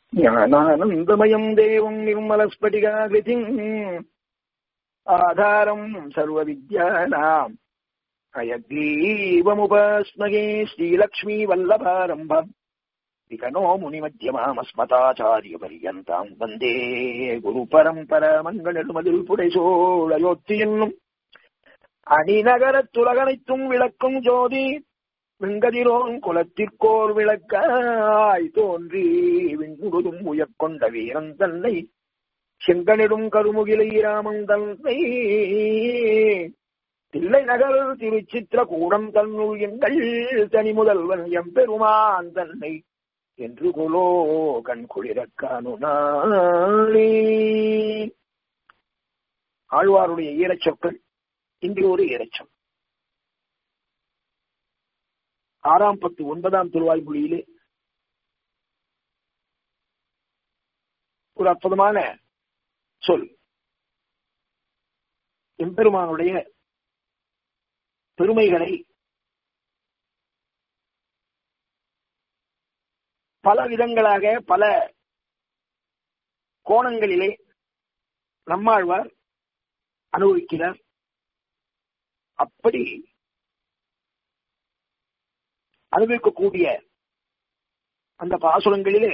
ஞானானந்தமயம் தேவம் நிர்மலஸ்படிகாகிருதிம் ஆதாரம் சர்வ வித்யானாம் அயக்ரீவமுபாஸ்மகே ஸ்ரீலக்ஷ்மீ வல்லபாரம்பம் விகனோ முனிமத்தியமாமஸ்மதாச்சாரிய பரியந்தாம் வந்தே குரு பரம்பர மங்களெழுமதில் புடைசோழயோத்தி என்னும் அணிநகரத்துலகனைத்தும் விளக்கும் ஜோதி வெங்கதிரோன் குலத்திற்கோர் விளக்காய் தோன்றி விண்முழுதும் உயர்கொண்ட வீரன் தன்னை செங்கனிடும் கருமுகிலை ராமன் தன்னை தில்லை நகர் திருச்சித்திர கூடம் தன்னுள் எங்கள் தனி முதல்வன் எம்பெருமான் தன்னை என்று கொலோ கண் குளிரக்கானு நாளே ஆழ்வாருடைய ஈரச்சொற்கள் இங்கு ஒரு ஈரச்சொல் ஆறாம் பத்து ஒன்பதாம் திருவாய் மொழியிலே ஒரு அற்புதமான சொல் எம்பெருமானுடைய பெருமைகளை பல விதங்களாக பல கோணங்களிலே நம்மாழ்வார் அனுபவிக்கிறார் அப்படி அனுபவிக்கக்கூடிய அந்த பாசுரங்களிலே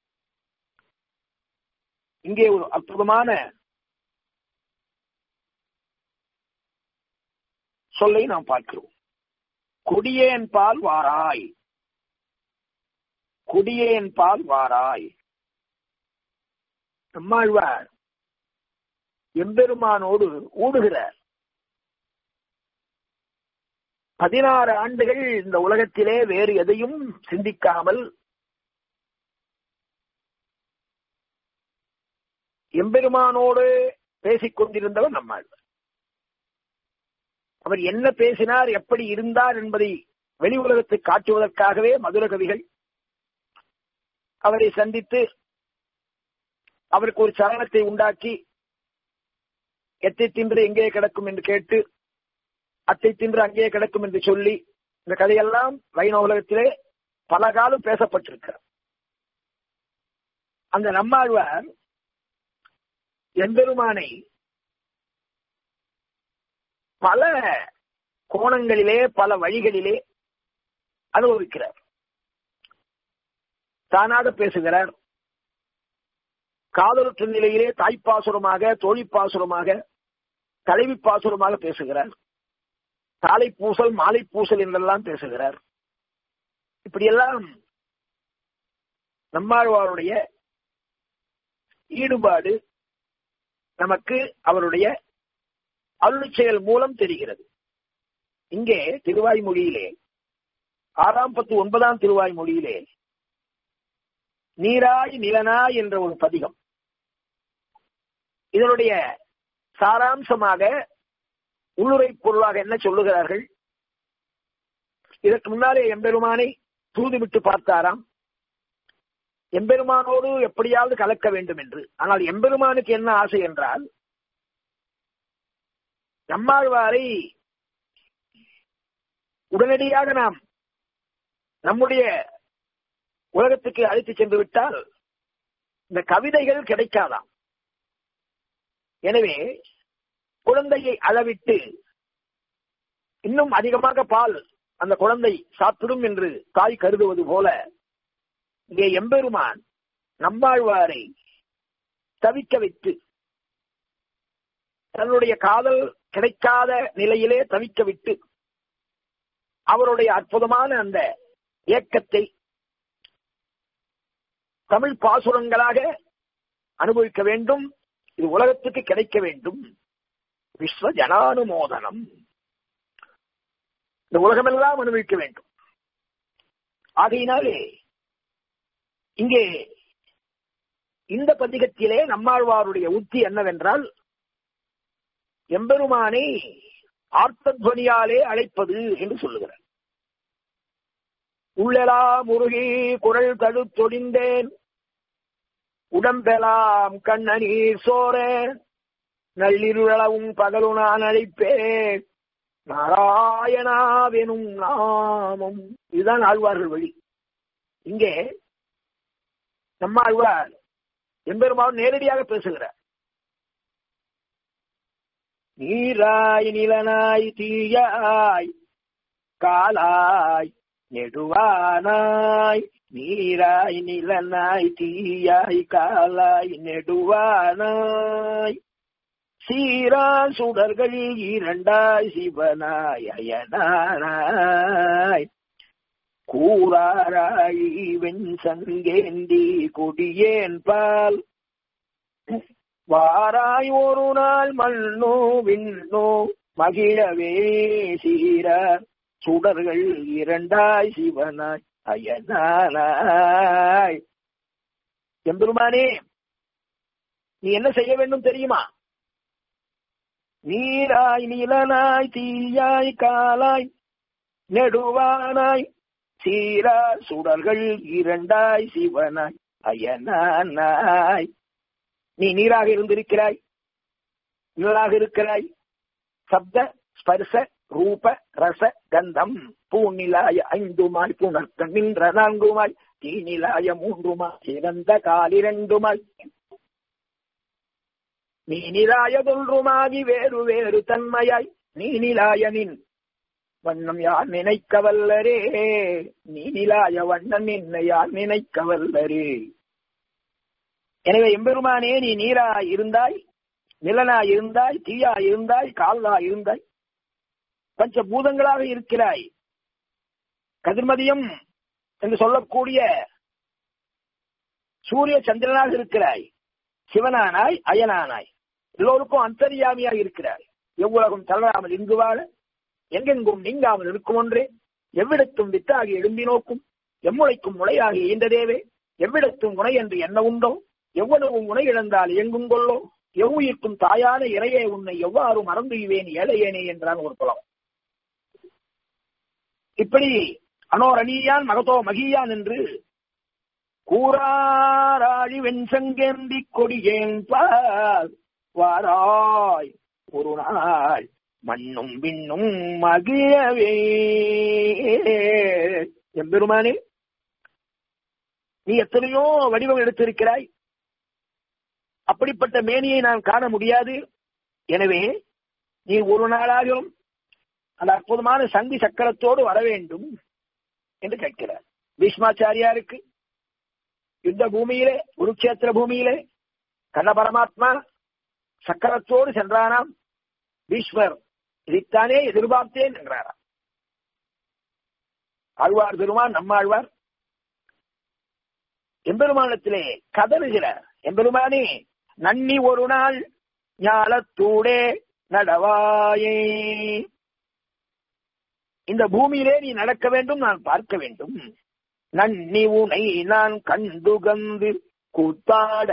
இங்கே ஒரு அற்புதமான சொல்லை நாம் பார்க்கிறோம் கொடியேன் பால் வாராய் கொடியேன் பால் வாராய் நம்மாழ்வார் எம்பெருமானோடு ஊடுகிறார் பதினாறு ஆண்டுகள் இந்த உலகத்திலே வேறு எதையும் சிந்திக்காமல் எம்பெருமானோடு பேசிக் கொண்டிருந்தவர் நம்மாழ்வார் அவர் என்ன பேசினார் எப்படி இருந்தார் என்பதை வெளி உலகத்தை காட்டுவதற்காகவே மதுர கவிகள் அவரை சந்தித்து அவருக்கு ஒரு சரணத்தை உண்டாக்கி எத்தை தின்று எங்கே கிடக்கும் என்று கேட்டு அத்தை தின்று அங்கே கிடக்கும் என்று சொல்லி இந்த கதையெல்லாம் வைணவ உலகத்திலே பல காலம் பேசப்பட்டிருக்கிறார் அந்த நம்மாழ்வார் எம்பெருமானை பல கோணங்களிலே பல வழிகளிலே அனுபவிக்கிறார் தானாக பேசுகிறார் காதலுற்ற நிலையிலே தாய்ப்பாசுரமாக தோழிப்பாசுரமாக தலைவி பாசுரமாக பேசுகிறார் காலை பூசல் மாலை பூசல் என்றெல்லாம் பேசுகிறார் இப்படியெல்லாம் நம்மாழ்வாருடைய ஈடுபாடு நமக்கு அவருடைய அருள் செயல் மூலம் தெரிகிறது இங்கே திருவாய்மொழியிலே ஆறாம் பத்து ஒன்பதாம் திருவாய்மொழியிலே நீராய் நிலனாய் என்ற ஒரு பதிகம் இதனுடைய சாராம்சமாக உள்ளுரை பொருளாக என்ன சொல்லுகிறார்கள் இதற்கு முன்னாலே எம்பெருமானை தூதுவிட்டு பார்த்தாராம் எம்பெருமானோடு எப்படியாவது கலக்க வேண்டும் என்று ஆனால் எம்பெருமானுக்கு என்ன ஆசை என்றால் நம்மாழ்வாரை உடனடியாக நாம் நம்முடைய உலகத்துக்கு அழைத்து சென்று விட்டால் இந்த கவிதைகள் கிடைக்காதாம் எனவே குழந்தையை அளவிட்டு இன்னும் அதிகமாக பால் அந்த குழந்தை சாப்பிடும் என்று தாய் கருதுவது போல இங்கே எம்பெருமான் நம்மாழ்வாரை தவிக்க வைத்து தன்னுடைய காதல் கிடைக்காத நிலையிலே தவிக்க விட்டு அவருடைய அற்புதமான அந்த இயக்கத்தை தமிழ் பாசுரங்களாக அனுபவிக்க வேண்டும் இது உலகத்துக்கு கிடைக்க வேண்டும் விஸ்வ ஜனானுமோதனம் இந்த உலகமெல்லாம் அனுபவிக்க வேண்டும் ஆகையினாலே இங்கே இந்த பதிகத்திலே நம்மாழ்வாருடைய உத்தி என்னவென்றால் எம்பெருமானை ஆர்த்தத்வனியாலே அழைப்பது என்று சொல்லுகிறார் உள்ளலா முருகி குரல் தடுத்தொடிந்தேன் உடம்பெலாம் கண்ணநீர் சோர நள்ளிருளவும் பகலு நான் அழைப்பேன் நாராயணாவெனும் நாமம் இதுதான் ஆழ்வார்கள் வழி இங்கே நம்மாழ்வார் எம்பெருமான் நேரடியாக பேசுகிறார் நீராய் நிலனாய் தீயாய் காலாய் நெடுவானாய் நீராய் நிலனாய் தீயாய் காலாய் நெடுவானாய் சீரா சுடர்கள் இரண்டாய் சிவனாய் அயனானாய் கூறாராய் வெண் சங்கேந்தி கொடியேன் பால் வாராய் ஒரு நாள் மண்ணோ விண்ணோ மகிழவே சீரார் சுடர்கள் இரண்டாய் சிவனாய் அயனானாய் எம்பெருமானே நீ என்ன செய்ய வேண்டும் தெரியுமா நீராய் நிலனாய் தீயாய் காலாய் நெடுவானாய் சீரா சுடர்கள் இரண்டாய் சிவனாய் அயனானாய் நீ நீராக இருந்திருக்கிறாய் நிழலாக இருக்கிறாய் சப்த ஸ்பர்ச ரூப ரச கந்தம் பூநிலாய ஐந்துமாய் புணர்க்க நின்ற நான்குமாய் தீநிலாய மூன்றுமாய் சிறந்த காலிரண்டுமாய் நீ நிலாயதொன்றுமாகி வேறு வேறு தன்மையாய் நீ நிலாயனின் வண்ணம் யார் நினைக்க வல்லரே நீ நிலாய வண்ணம் என்ன யார் நினைக்க வல்லரே எனவே எம்பெருமானே நீ நீராய் இருந்தாய் நிலனாய் இருந்தாய் தீயாய் இருந்தாய் காலாய் இருந்தாய் பஞ்ச பூதங்களாக இருக்கிறாய் கதிர்மதியம் என்று சொல்லக்கூடிய சூரிய சந்திரனாக இருக்கிறாய் சிவனானாய் அயனானாய் எல்லோருக்கும் அந்தரியாமியாக இருக்கிறாய் எவ்வுலகம் தளராமல் இங்கு வாழ எங்கெங்கும் நீங்காமல் இருக்கும் ஒன்றே எவ்விடத்தும் வித்தாகி எழும்பி நோக்கும் எம்முளைக்கும் முளையாகி ஈந்ததேவே எவ்விடத்தும் உணை என்று என்ன உண்டோ எவ்வளவு உணை இழந்தால் இயங்கும் கொள்ளோ எவ்வுயிர்க்கும் தாயான இறையே உன்னை எவ்வாறு மறந்துவேன் ஏழையேனே என்றான் ஒரு புலம் இப்படி அனோரணியான் மகதோ மகியான் என்று கூறாராழி வெண்சங்கேந்தி கொடியேன் பால் வாராய் ஒரு நாள் மண்ணும் விண்ணும் மகிழவே எம்பெருமானே நீ எத்தனையோ வடிவம் எடுத்திருக்கிறாய் அப்படிப்பட்ட மேனியை நான் காண முடியாது எனவே நீ ஒரு நாளாகவும் அந்த அற்புதமான சந்தி சக்கரத்தோடு வர வேண்டும் என்று கேட்கிறார் பீஷ்மாச்சாரியாருக்கு யுத்த பூமியிலே குருக்ஷேத்திர பூமியிலே கண்ண பரமாத்மா சக்கரத்தோடு சென்றானாம் பீஷ்மர் இதைத்தானே எதிர்பார்த்தேன் என்றாராம் ஆழ்வார் பெருமான் நம்மாழ்வார் எம்பெருமானத்திலே கதறுகிறார் எம்பெருமானே நன்னி ஒரு நாள் ஞாலத்தூடே நடவாயே இந்த பூமியிலே நீ நடக்க வேண்டும் நான் பார்க்க வேண்டும் நன்னி உனை நான் கண்டுகந்து கூத்தாட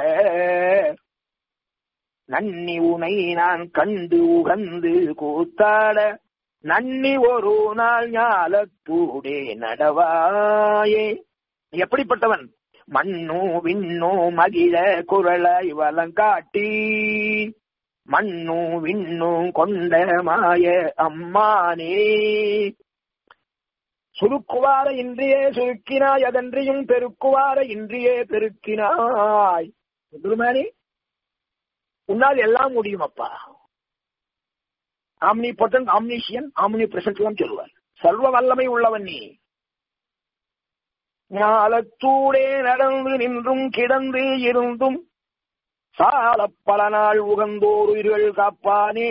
நன்னி உனை நான் கண்டு உகந்து கூத்தாட நன்னி ஒரு நாள் ஞாலத்தூடே நடவாயே நீ எப்படிப்பட்டவன் மண்ணோ விண்ணோ மகிழ குரலாய் வலங்காட்டி மண்ணோ விண்ணோ கொண்ட மாய அம்மானே சுருக்குவார இன்றியே சுருக்கினாய் அதன்றியும் பெருக்குவார இன்றியே பெருக்கினாய் பெருமானே உன்னால் எல்லாம் முடியும் அப்பா omnipotent omniscient omnipresent சொல்லுவார் சர்வ வல்லமை உள்ளவன் நீ ஞாலத்தூடே நடந்து நின்றும் கிடந்து இருந்தும் சால பல நாள் உகந்தோர் உயிர்கள் காப்பானே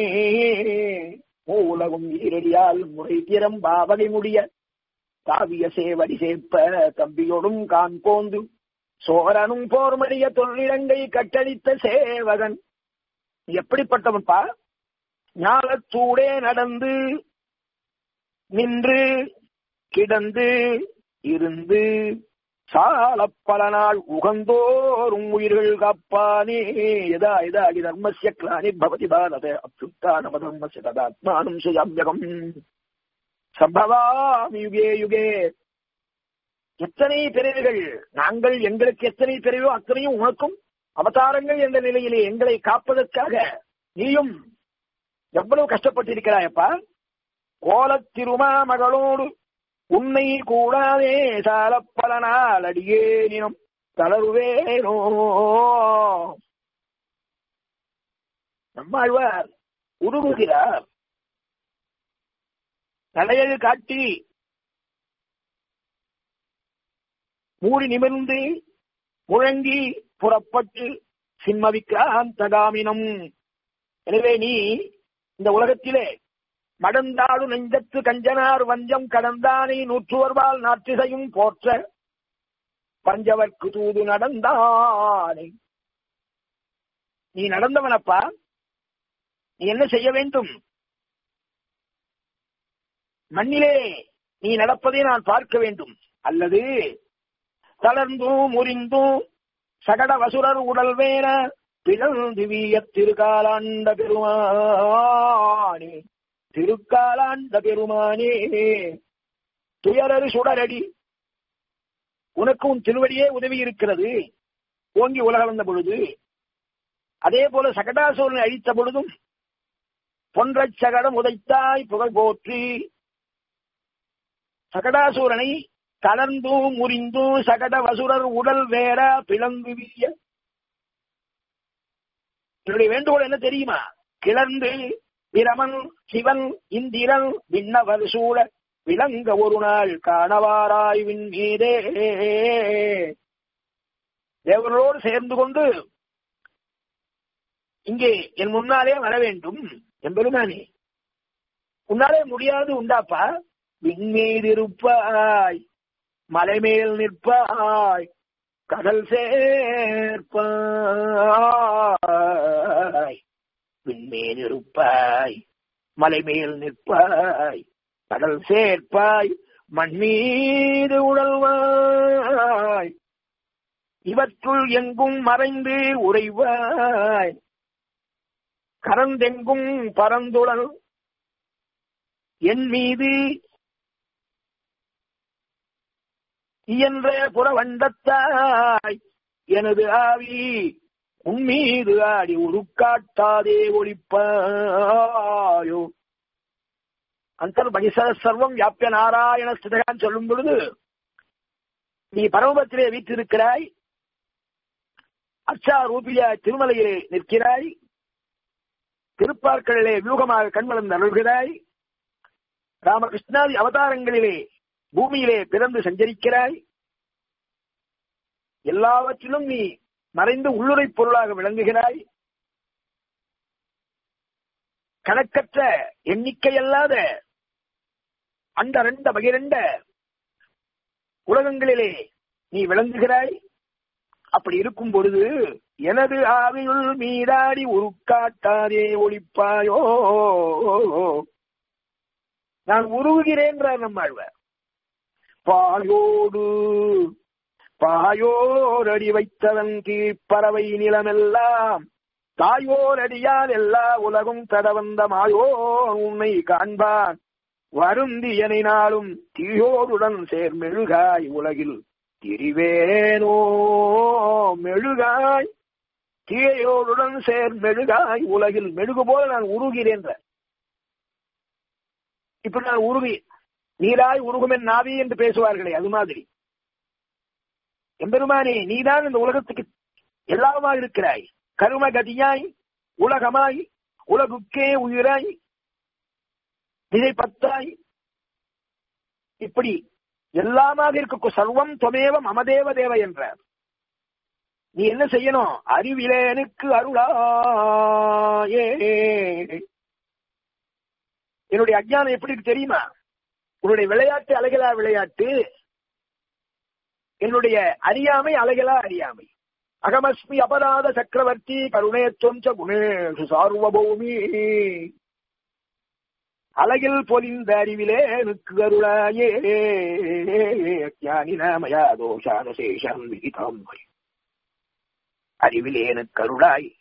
மூலகும் ஈரடியால் முறை திறம் பாவகை முடிய காவிய சேவடி சேர்ப்ப தம்பியோடும் கான் போந்து சோரனும் போர்மடிய தொழிலங்கை கட்டளித்த சேவகன் எப்படிப்பட்டவன்பா ஞாலத்தூடே நடந்து நின்று கிடந்து இருந்து சால பல நாள் உகந்தோறும் உயிர்கள் காப்பானே எதா எதா அடி தர்மசிய கிளானி பவதி பாரத அப்சுத்தானம தர்மசிய ததாத்மானம் சுஜாமியகம் சம்பவாமி யுகே யுகே எத்தனை பிறவிகள் நாங்கள் எங்களுக்கு எத்தனை பிறவியோ அத்தனையும் உனக்கும் அவதாரங்கள் என்ற நிலையிலே எங்களை காப்பதற்காக நீயும் எவ்வளவு கஷ்டப்பட்டிருக்கிறாயப்பா கோலத்திருமா மகளோடு உன்னை கூடாதே சால பல நாள் அடியேனினும் தளர்வேனோ நம்மாழ்வார் உருகுகிறார் தலையழு காட்டி மூடி நிமிர்ந்து முழங்கி புறப்பட்டு சிம்மவிக்ராந்தகாமினம் எனவே நீ இந்த உலகத்திலே மடந்தாடு நெஞ்சத்து கஞ்சனார் வஞ்சம் கடந்தானை நூற்றுவர்வால் நாற்றிசையும் போற்ற பஞ்சவர்க்கு தூது நடந்தானே நீ நடந்தவனப்பா நீ என்ன செய்ய வேண்டும் மண்ணிலே நீ நடப்பதை நான் பார்க்க வேண்டும் அல்லது தளர்ந்தும் முறிந்தும் சகட வசுரர் உடல் வேற பிளந்து வீய திருக்காலாண்ட பெருமானே திருக்காலாண்ட பெருமானே துயரறு சுடரடி உனக்கு உன் திருவடியே உதவி இருக்கிறது ஓங்கி உலக வந்த பொழுது அதே போல சகடாசூரனை அழித்த பொழுதும் பொன்றச் சகடம் உதைத்தாய் புகழ் போற்றி சகடாசூரனை கலந்தும் முறிந்தும் சகட வசுரர் உடல் வேற பிளந்து வீய என்னுடைய வேண்டுகோள் என்ன தெரியுமா கிளர்ந்து பிரமன் சிவன் இந்திரன் விண்ணவர் சூழ விளங்க ஒரு நாள் காணவாராய்வின் மீதே தேவர்களோடு சேர்ந்து கொண்டு இங்கே என் முன்னாலே வர வேண்டும் எம்பெருமானே உன்னாலே முடியாது உண்டாப்பா விண்மீதிருப்பாய் மலைமேல் நிற்பாய் கடல் சேர்ப்பாய் விண்மேல் இருப்பாய் மலைமேல் நிற்பாய் கடல் சேர்ப்பாய் மண்மீது உழல்வாய் இவற்றுள் எங்கும் மறைந்து உறைவாய் கரந்தெங்கும் பரந்துழல் என் மீது இயன்ற புறவண்டத்தாய் எனது ஆவி உன்மீது ஆடி உருக்காட்டாதே ஒளிப்பாயோ அந்தர் பகிச சர்வம் வியாபிய நாராயண ஸ்திதகான் சொல்லும் பொழுது நீ பரமபத்திலே வீற்றிருக்கிறாய் அச்சா ரூபிய திருமலையிலே நிற்கிறாய் திருப்பார்களிலே வியூகமாக கண்வளர்ந்து அருள்கிறாய் ராமகிருஷ்ணாதி அவதாரங்களிலே பூமியிலே பிறந்து சஞ்சரிக்கிறாய் எல்லாவற்றிலும் நீ மறைந்து உள்ளுரை பொருளாக விளங்குகிறாய் கணக்கற்ற எண்ணிக்கையல்லாத அந்த ரெண்ட பகிரண்ட உலகங்களிலே நீ விளங்குகிறாய் அப்படி இருக்கும் பொழுது எனது ஆவியுள் மீதாடி உருக்காட்டாதே ஒளிப்பாயோ நான் உருவுகிறேன்றார் நம்மாழ்வார் பாயோடு பாயோர் அடி வைத்தவன் கீழ்ப்பறவை நிலமெல்லாம் தாயோர் அடியால் எல்லா உலகும் தடவந்த மாயோ உன்னை காண்பான் வருந்தியனை நாளும் தீயோருடன் சேர் மெழுகாய் உலகில் திரிவேனோ மெழுகாய் தீயோருடன் சேர் மெழுகாய் உலகில் மெழுகு போல நான் உருகிறேன் இப்படி நான் உருகி நீராய் உருகுமென் நாவி என்று பேசுவார்களே அது மாதிரி எம்பெருமானே நீதான் இந்த உலகத்துக்கு எல்லாமாக இருக்கிறாய் கரும கதியாய் உலகமாய் உலகுக்கே உயிராய் நிலை பத்தாய் இப்படி எல்லாமாக இருக்க சர்வம் தொமேவ மமதேவ தேவ என்றார் நீ என்ன செய்யணும் அறிவிலேனுக்கு அருளாயே என்னுடைய அஜ்ஞானம் எப்படி இருக்கு தெரியுமா உன்னுடைய விளையாட்டு அழகலா விளையாட்டு என்னுடைய அறியாமை அழகலா அறியாமை அகமஸ்மி அபராத சக்கரவர்த்தி கருணேத்வம் ச குணேஷு சார்வபௌமி அழகில் பொலிந்த அறிவிலே எனக்கு அருளாயே ஞானினமயா தோஷானுசேஷம் விகிதம் அறிவிலே எனக்கு அருளாய்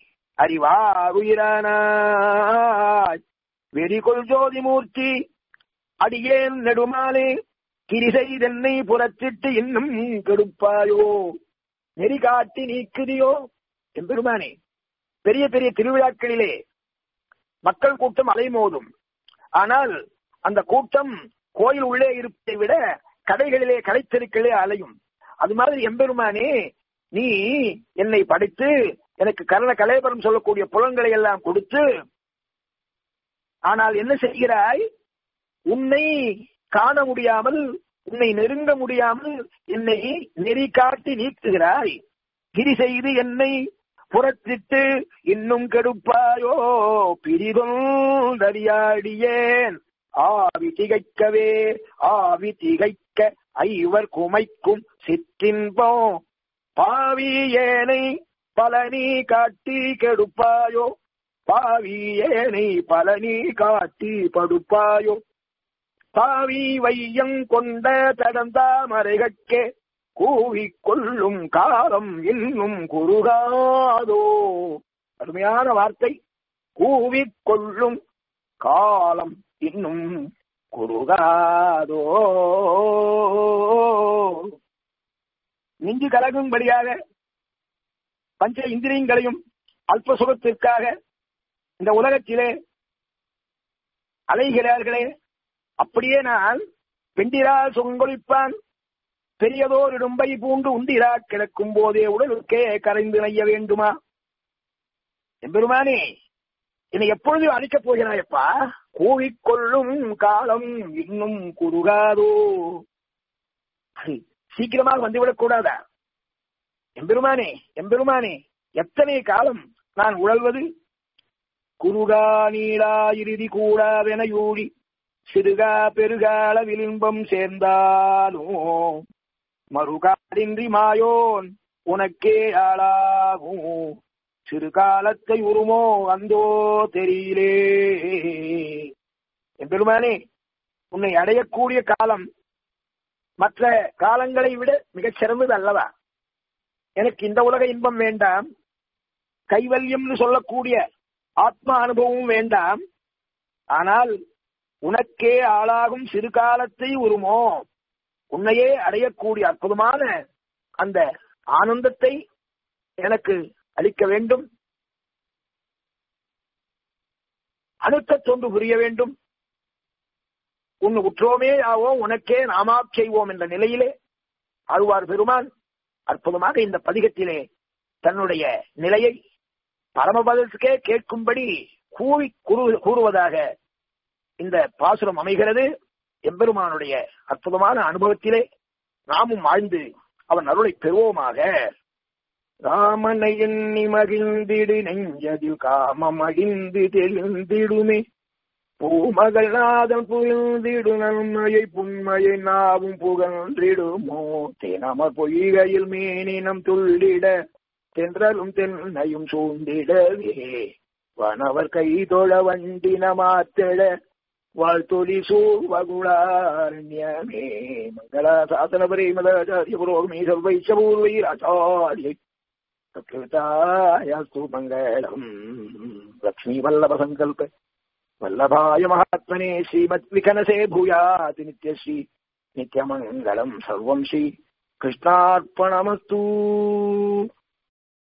அறிவாருயிரானாய் வெறிகொள் ஜோதிமூர்த்தி அடியேன் நெடுமாலே கிரிசை தென்னை புறத்திட்டு இன்னும் கெடுப்பாயோ நெறி காட்டி நீக்குதியோ எம்பெருமானே பெரிய பெரிய திருவிழாக்களிலே மக்கள் கூட்டம் அலைமோதும் ஆனால் அந்த கூட்டம் கோயில் உள்ளே இருப்பதை விட கடைகளிலே கடைத்தெருக்களே அலையும் அது மாதிரி எம்பெருமானே நீ என்னை படைத்து எனக்கு கரண கலேபரம் சொல்லக்கூடிய புலன்களை எல்லாம் கொடுத்து ஆனால் என்ன செய்கிறாய் உன்னை காண முடியாமல் உன்னை நெருங்க முடியாமல் என்னை நெறி காட்டி நீக்குகிறாய் கிரி செய்து என்னை புறத்திட்டு இன்னும் கெடுப்பாயோ பிரிதொந்தறியாடியேன் ஆவி திகைக்கவே ஆவி திகைக்க ஐவர் குமைக்கும் சிற்றின்பம் பாவி ஏனை பலனி காட்டி கெடுப்பாயோ பாவி ஏனை பலனி காட்டி படுப்பாயோ பாவி வையம் கொண்ட தடந்தாமரைகட்கே கூவிக் கொள்ளும் காலம் இன்னும் குறுகாதோ அருமையான வார்த்தை கூவிக் கொள்ளும் காலம் இன்னும் குறுகாதோ நெஞ்சு கலகும்படியாக பஞ்ச இந்திரியங்களையும் அல்ப சுகத்திற்காக இந்த உலகத்திலே அலைகிறார்களே அப்படியே நான் பெண்டிரால் சுங்கொழிப்பான் பெரியதோர் இடும்பை பூண்டு உண்டிரா கிடக்கும் போதே உடலுக்கே கரைந்து நெய்ய வேண்டுமா எம்பெருமானே என்னை எப்பொழுதும் அழிக்கப் போகிறாயப்பா கூவிக்கொள்ளும் காலம் இன்னும் குறுகாதோ சீக்கிரமாக வந்துவிடக் கூடாதா எம்பெருமானே எம்பெருமானே எத்தனை காலம் நான் உழல்வது குருகா நீளா இறுதி கூடாவென யூழி சிறுகா பெருகால விளிம்பம் சேர்ந்தாலும் மறுகாடின்றி மாயோன் உனக்கே ஆளாகும் சிறு காலத்தை உருமோ அந்தோ தெரியலே என் பெருமானே உன்னை அடையக்கூடிய காலம் மற்ற காலங்களை விட மிகச் சிறந்தது அல்லவா எனக்கு இந்த உலக இன்பம் வேண்டாம் கைவல்யம்னு சொல்லக்கூடிய ஆத்ம அனுபவமும் வேண்டாம் ஆனால் உனக்கே ஆளாகும் சிறு காலத்தை உருமோ உன்னையே அடையக்கூடிய அற்புதமான அந்த ஆனந்தத்தை எனக்கு அளிக்க வேண்டும் அணுத்த தொண்டு புரிய வேண்டும் உன் உற்றோமே ஆவோம் உனக்கே நாமா செய்வோம் என்ற நிலையிலே ஆழ்வார் பெருமான் அற்புதமாக இந்த பதிகத்திலே தன்னுடைய நிலையை பரமபதத்துக்கே கேட்கும்படி கூவி கூறுவதாக இந்த பாசுரம் அமைகிறது எம்பெருமானுடைய அற்புதமான அனுபவத்திலே நாமும் வாழ்ந்து அவன் அருளை பெறுவோமாக ராமனை எண்ணி மகிழ்ந்திடு நெஞ்சதில் காமம் அழிந்து தெரிந்திடுமே பூமகள் நாதம் புயழ்ந்திடு நன்மையை புண்மையை நாவும் புகழ்ந்திடுமோ தேனமர் பொய்கையில் மேனினம் துள்ளிட தென்றலும் தென்னையும் சூழ்ந்திடவே வனவர் கை தொழ வண்டின மாத்திட வாழ்த்தொலி சூவகுளாரண்யமே மங்களா சாசன பரிமதாச்சாரிய புரோகமே சர்வைச்சபூர்வைராச்சாரியை कृतायास्तु मङ्गलम् लक्ष्मीवल्लभसङ्कल्प वल्लभाय महात्मने श्रीमद्विकनसे भूयाति नित्यश्री नित्यमङ्गलम् सर्वम् श्री कृष्णार्पणमस्तु